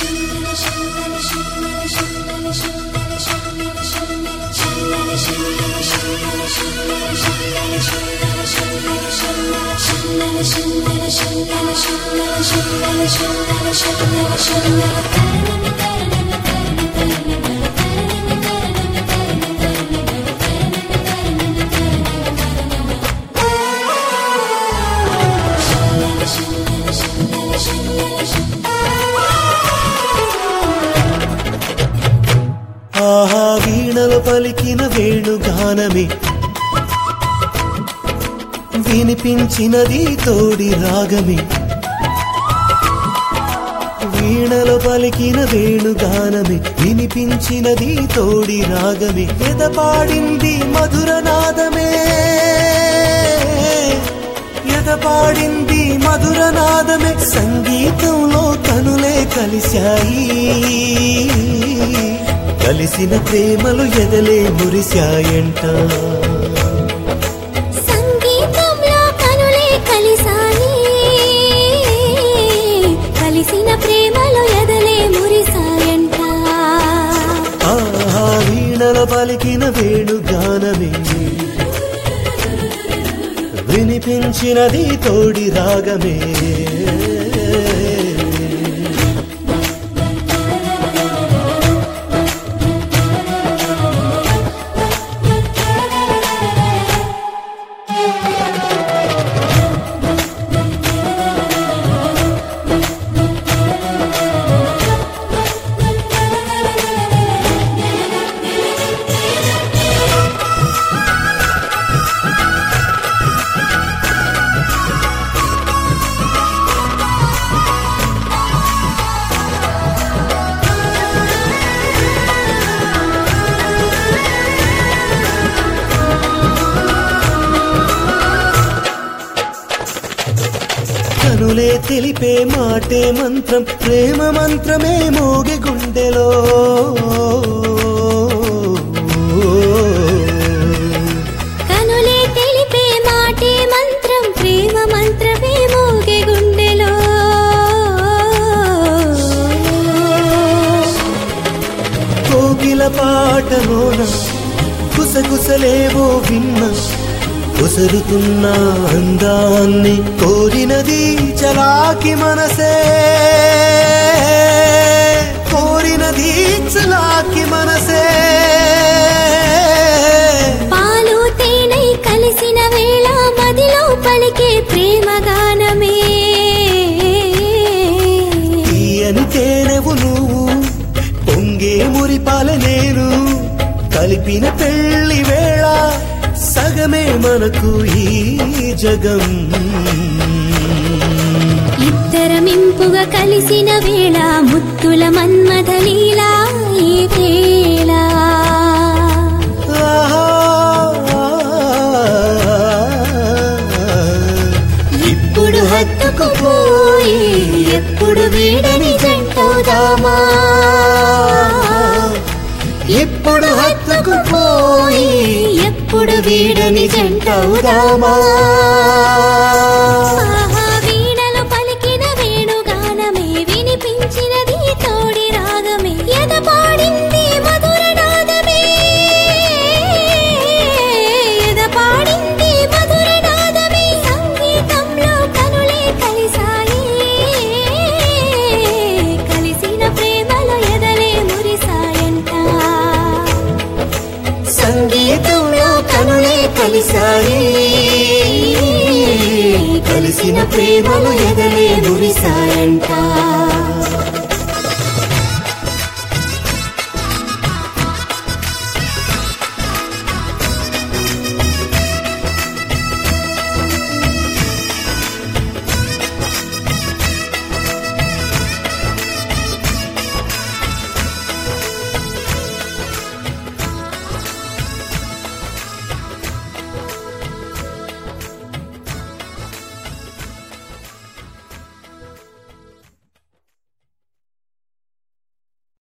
ఆహా వీణలు పలికిన వేణుగానమే వినిపించినది తోడి రాగమే వీణలు పలికిన వేణుగానమే వినిపించినది తోడి రాగమే ఎదపాడింది మధుర నాదమే ఎదపాడింది మధుర నాదమే సంగీతంలో కనులే కలిశాయి కలిసిన ప్రేమలు ఎదలే మురిశాయంట సంగీతంలో కనులే కలిసాయి కలిసిన ప్రేమలో ఎదలే మురిసాయంట ఆహా వీణల పలికిన వేణుగానమే వినిపించినది తోడి రాగమే కనులే తెలిపే మాటే మంత్రం ప్రేమ మంత్రమే మోగి గుండెలో కనులే తెలిపే మాటే మంత్రం ప్రేమ మంత్రమే మోగే గుండెలో కోకిల పాటలోన కుసకుసలేవో విన్న కుసరుతున్న అందాన్ని కోరినది చలాకి మనసే కోరినది చలాకి మనసే పాలు తేనై కలిసిన వేళ మదిలో పలికే ప్రేమ గానమే తీయని తేనెవు నువ్వు పొంగే మురిపాల నేను కలిపిన పెళ్లి వేళ సగమే మనకు ఈ జగం ఇద్దరమింపుగా కలిసిన వేళ ముత్తుల మన్మథ లీలా ఈ వేళ ఇప్పుడు హత్తుకుపోయి ఎప్పుడు వీడని జంటవుదామా ఇప్పుడు హత్తుకుపోయి ఎప్పుడు వీడని జంటవుదామా ఆహా వీణలు పలికిన వేణుగానమే వినిపించినది తోడి రాగమే ఎద పాడింది మధుర నాదమే ఎద పాడింది మధుర నాదమే సంగీతంలో కనులే కలిసాయి కలిసిన ప్రేమలో ఎదలే మురిసాయంట సంగీతంలో కనులే కలిసాయి కలిసిన ప్రేమలు ఎదలే మురిసాయంట